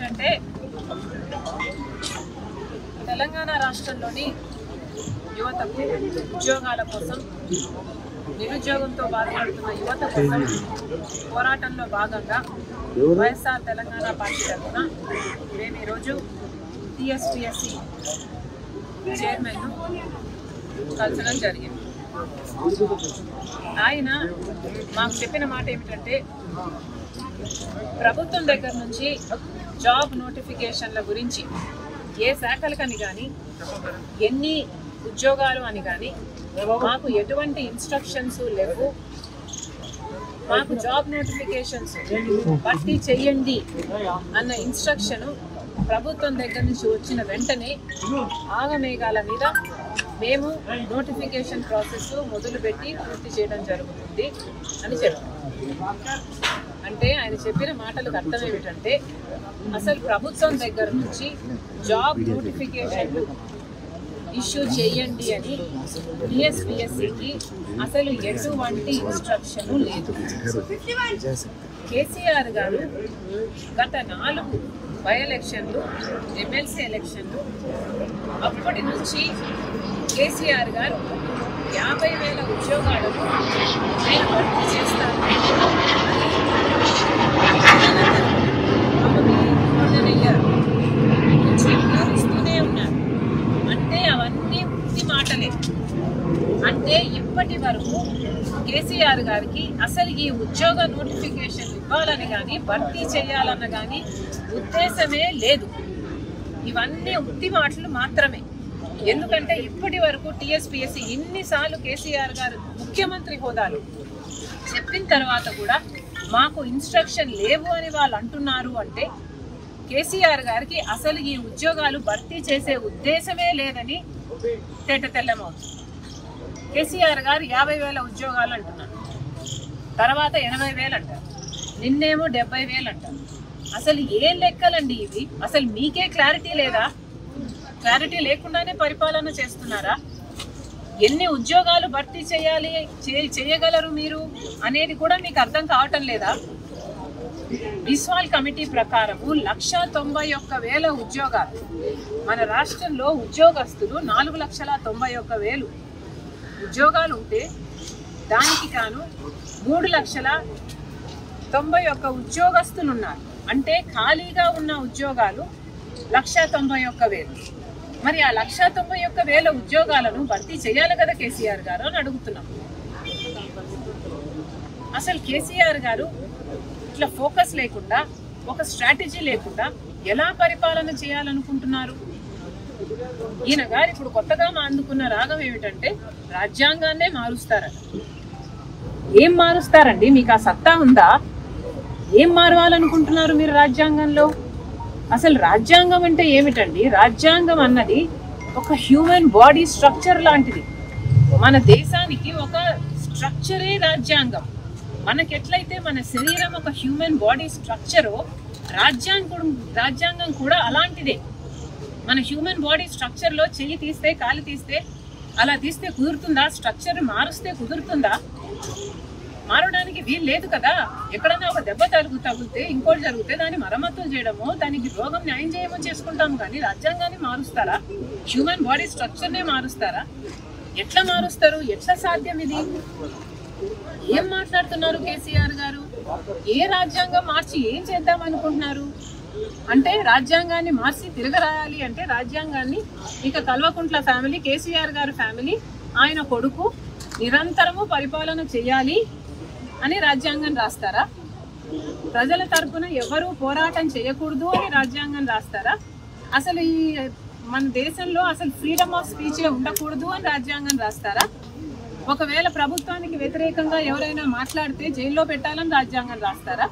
ఏమిటంటే తెలంగాణ రాష్ట్రంలోని యువతకు ఉద్యోగాల కోసం నిరుద్యోగంతో బాధపడుతున్న యువత కోసం పోరాటంలో భాగంగా వైఎస్ఆర్ తెలంగాణ పార్టీ తరఫున మేము ఈరోజు టిఎస్టిఎస్సి చైర్మన్ కలచడం జరిగింది ఆయన మాకు చెప్పిన మాట ఏమిటంటే ప్రభుత్వం దగ్గర నుంచి జాబ్ నోటిఫికేషన్ల గురించి ఏ శాఖలకని కానీ ఎన్ని ఉద్యోగాలు అని కానీ మాకు ఎటువంటి ఇన్స్ట్రక్షన్స్ లేవు మాకు జాబ్ నోటిఫికేషన్స్ భర్తీ చెయ్యండి అన్న ఇన్స్ట్రక్షన్ ప్రభుత్వం దగ్గర నుంచి వచ్చిన వెంటనే ఆగమేఘాల మీద మేము నోటిఫికేషన్ ప్రాసెస్ మొదలుపెట్టి పూర్తి చేయడం జరుగుతుంది అని చెప్పారు అంటే ఆయన చెప్పిన మాటలకు అర్థం ఏమిటంటే అసలు ప్రభుత్వం దగ్గర నుంచి జాబ్ నోటిఫికేషన్లు ఇష్యూ చేయండి అని టిఎస్పిఎస్సికి అసలు ఎటువంటి ఇన్స్ట్రక్షన్ లేదు కేసీఆర్ గారు గత నాలుగు బై ఎలక్షన్లు ఎమ్మెల్సీ ఎలక్షన్లు అప్పటి నుంచి కేసీఆర్ గారు యాభై వేల ఉద్యోగాలను నేను భర్తీ చేస్తాను ఇస్తూనే ఉన్నారు అంటే అవన్నీ ఉత్తి మాటలే అంటే ఇప్పటి వరకు కేసీఆర్ గారికి అసలు ఈ ఉద్యోగ నోటిఫికేషన్ ఇవ్వాలని కానీ భర్తీ చేయాలన్న కానీ ఉద్దేశమే లేదు ఇవన్నీ ఉత్తి మాటలు మాత్రమే ఎందుకంటే ఇప్పటి వరకు టీఎస్పీఎస్సీ ఇన్నిసార్లు కేసీఆర్ గారు ముఖ్యమంత్రి హోదాలు చెప్పిన తర్వాత కూడా మాకు ఇన్స్ట్రక్షన్ లేవు అని వాళ్ళు అంటున్నారు అంటే కేసీఆర్ గారికి అసలు ఈ ఉద్యోగాలు భర్తీ చేసే ఉద్దేశమే లేదని తేట తెల్లమవుతుంది కేసీఆర్ గారు యాభై వేల ఉద్యోగాలు అంటున్నారు తర్వాత ఎనభై వేలు అంటారు నిన్నేమో డెబ్బై వేలు అంటారు అసలు ఏం లెక్కలండి ఇవి అసలు మీకే క్లారిటీ లేదా క్లారిటీ లేకుండానే పరిపాలన చేస్తున్నారా ఎన్ని ఉద్యోగాలు భర్తీ చేయాలి చే- చేయగలరు మీరు అనేది కూడా మీకు అర్థం కావటం లేదా బిస్వాల్ కమిటీ ప్రకారము లక్ష తొంభై ఒక్క వేల ఉద్యోగాలు మన రాష్ట్రంలో ఉద్యోగస్తులు నాలుగు లక్షల తొంభై ఒక్క వేలు ఉద్యోగాలు ఉంటే దానికి కాను మూడు లక్షల తొంభై ఒక్క ఉద్యోగస్తులు ఉన్నారు అంటే ఖాళీగా ఉన్న ఉద్యోగాలు లక్ష తొంభై ఒక్క వేలు మరి ఆ లక్ష తొంభై ఒక్క వేల ఉద్యోగాలను భర్తీ చేయాలి కదా కేసీఆర్ గారు అని అడుగుతున్నాం అసలు కేసీఆర్ గారు ఇట్లా ఫోకస్ లేకుండా ఒక స్ట్రాటజీ లేకుండా ఎలా పరిపాలన చేయాలనుకుంటున్నారు ఈయన గారు ఇప్పుడు కొత్తగా మా అందుకున్న రాగం ఏమిటంటే రాజ్యాంగాన్నే మారుస్తారట ఏం మారుస్తారండి మీకు ఆ సత్తా ఉందా ఏం మారవాలనుకుంటున్నారు మీరు రాజ్యాంగంలో అసలు రాజ్యాంగం అంటే ఏమిటండి రాజ్యాంగం అన్నది ఒక హ్యూమన్ బాడీ స్ట్రక్చర్ లాంటిది మన దేశానికి ఒక స్ట్రక్చరే రాజ్యాంగం మనకి ఎట్లయితే మన శరీరం ఒక హ్యూమన్ బాడీ స్ట్రక్చరో రాజ్యాంగం రాజ్యాంగం కూడా అలాంటిదే మన హ్యూమన్ బాడీ స్ట్రక్చర్లో చెయ్యి తీస్తే కాలు తీస్తే అలా తీస్తే కుదురుతుందా స్ట్రక్చర్ మారుస్తే కుదురుతుందా మారడానికి వీలు లేదు కదా ఎక్కడైనా ఒక దెబ్బ తలుగు తగిలితే ఇంకోటి జరిగితే దాన్ని మరమ్మతులు చేయడమో దానికి రోగం న్యాయం చేయమో చేసుకుంటాం కానీ రాజ్యాంగాన్ని మారుస్తారా హ్యూమన్ బాడీ స్ట్రక్చర్నే మారుస్తారా ఎట్లా మారుస్తారు ఎట్లా సాధ్యం ఇది ఏం మాట్లాడుతున్నారు కేసీఆర్ గారు ఏ రాజ్యాంగం మార్చి ఏం చేద్దాం అనుకుంటున్నారు అంటే రాజ్యాంగాన్ని మార్చి తిరగరాయాలి అంటే రాజ్యాంగాన్ని ఇక కల్వకుంట్ల ఫ్యామిలీ కేసీఆర్ గారి ఫ్యామిలీ ఆయన కొడుకు నిరంతరము పరిపాలన చేయాలి అని రాజ్యాంగం రాస్తారా ప్రజల తరపున ఎవరు పోరాటం చేయకూడదు అని రాజ్యాంగం రాస్తారా అసలు ఈ మన దేశంలో అసలు ఫ్రీడమ్ ఆఫ్ స్పీచ్ ఉండకూడదు అని రాజ్యాంగం రాస్తారా ఒకవేళ ప్రభుత్వానికి వ్యతిరేకంగా ఎవరైనా మాట్లాడితే జైల్లో పెట్టాలని రాజ్యాంగం రాస్తారా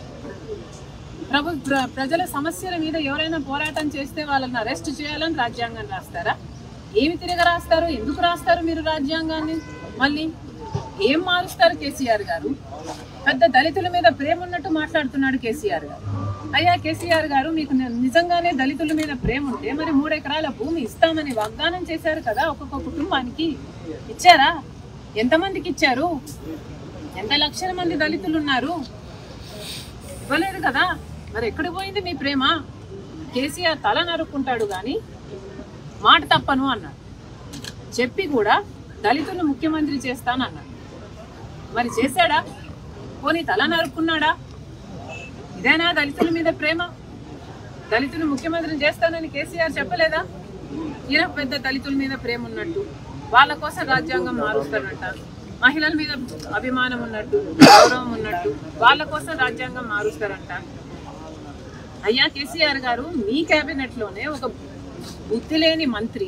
ప్రభు ప్ర- ప్రజల సమస్యల మీద ఎవరైనా పోరాటం చేస్తే వాళ్ళని అరెస్ట్ చేయాలని రాజ్యాంగం రాస్తారా ఏమి తిరగ రాస్తారు ఎందుకు రాస్తారు మీరు రాజ్యాంగాన్ని మళ్ళీ ఏం మారుస్తారు కేసీఆర్ గారు పెద్ద దళితుల మీద ప్రేమ ఉన్నట్టు మాట్లాడుతున్నాడు కేసీఆర్ గారు అయ్యా కేసీఆర్ గారు మీకు ని- నిజంగానే దళితుల మీద ప్రేమ ఉంటే మరి మూడు ఎకరాల భూమి ఇస్తామని వాగ్దానం చేశారు కదా ఒక్కొక్క కుటుంబానికి ఇచ్చారా ఎంతమందికి ఇచ్చారు ఎంత లక్షల మంది దళితులు ఉన్నారు ఇవ్వలేదు కదా మరి ఎక్కడ పోయింది మీ ప్రేమ కేసీఆర్ తల నరుక్కుంటాడు కానీ మాట తప్పను అన్నాడు చెప్పి కూడా దళితులను ముఖ్యమంత్రి చేస్తానన్నాడు మరి చేశాడా పోనీ తల నరుక్కున్నాడా ఇదేనా దళితుల మీద ప్రేమ దళితులు ముఖ్యమంత్రిని చేస్తానని కేసీఆర్ చెప్పలేదా ఈయన పెద్ద దళితుల మీద ప్రేమ ఉన్నట్టు వాళ్ళ కోసం రాజ్యాంగం మారుస్తారంట మహిళల మీద అభిమానం ఉన్నట్టు గౌరవం ఉన్నట్టు వాళ్ళ కోసం రాజ్యాంగం మారుస్తారంట అయ్యా కేసీఆర్ గారు మీ కేబినెట్ లోనే ఒక బుద్ధి లేని మంత్రి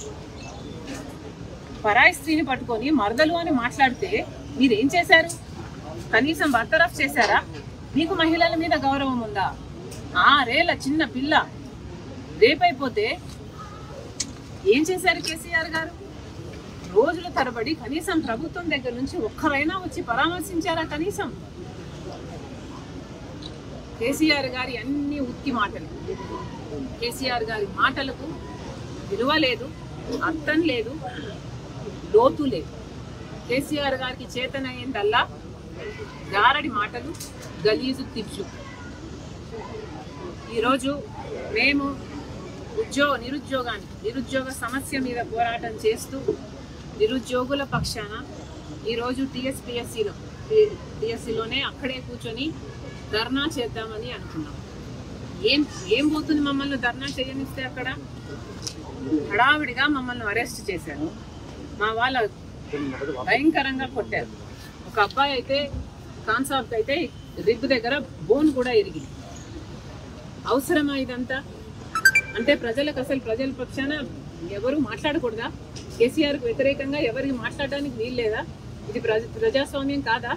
పరాయి స్త్రీని పట్టుకొని మరదలు అని మాట్లాడితే మీరేం చేశారు కనీసం బర్తరఫ్ చేశారా మీకు మహిళల మీద గౌరవం ఉందా ఆరేళ్ల చిన్న పిల్ల రేపైపోతే ఏం చేశారు కేసీఆర్ గారు రోజుల తరబడి కనీసం ప్రభుత్వం దగ్గర నుంచి ఒక్కరైనా వచ్చి పరామర్శించారా కనీసం కేసీఆర్ గారి అన్ని ఉత్తి మాటలు కేసీఆర్ గారి మాటలకు విలువ లేదు అర్థం లేదు లోతు లేదు కేసీఆర్ గారికి చేతనయ్యిందల్లా గారడి మాటలు గలీజు తిట్లు ఈరోజు మేము ఉద్యోగ నిరుద్యోగాన్ని నిరుద్యోగ సమస్య మీద పోరాటం చేస్తూ నిరుద్యోగుల పక్షాన ఈరోజు టీఎస్పిఎస్సిలో టీఎస్సీలోనే అక్కడే కూర్చొని ధర్నా చేద్దామని అనుకున్నాం ఏం ఏం పోతుంది మమ్మల్ని ధర్నా చేయనిస్తే అక్కడ హడావిడిగా మమ్మల్ని అరెస్ట్ చేశారు మా వాళ్ళ భయంకరంగా కొట్టారు ఒక అబ్బాయి అయితే కాన్సాబ్కి అయితే రిగ్ దగ్గర బోన్ కూడా ఇరిగింది అవసరమా ఇదంతా అంటే ప్రజలకు అసలు ప్రజల పక్షాన ఎవరు మాట్లాడకూడదా కేసీఆర్కి వ్యతిరేకంగా ఎవరికి మాట్లాడడానికి వీల్లేదా ఇది ప్రజ ప్రజాస్వామ్యం కాదా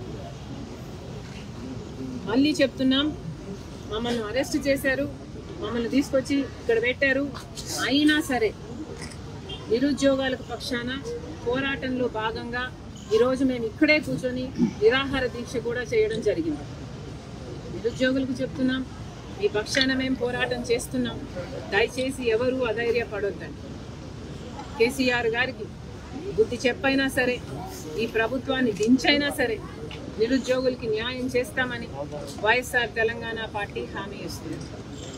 మళ్ళీ చెప్తున్నాం మమ్మల్ని అరెస్ట్ చేశారు మమ్మల్ని తీసుకొచ్చి ఇక్కడ పెట్టారు అయినా సరే నిరుద్యోగాలకు పక్షాన పోరాటంలో భాగంగా ఈరోజు మేము ఇక్కడే కూర్చొని నిరాహార దీక్ష కూడా చేయడం జరిగింది నిరుద్యోగులకు చెప్తున్నాం మీ పక్షాన మేము పోరాటం చేస్తున్నాం దయచేసి ఎవరు అధైర్యపడొద్దండి కేసీఆర్ గారికి బుద్ధి చెప్పైనా సరే ఈ ప్రభుత్వాన్ని దించైనా సరే నిరుద్యోగులకి న్యాయం చేస్తామని వైఎస్ఆర్ తెలంగాణ పార్టీ హామీ ఇస్తుంది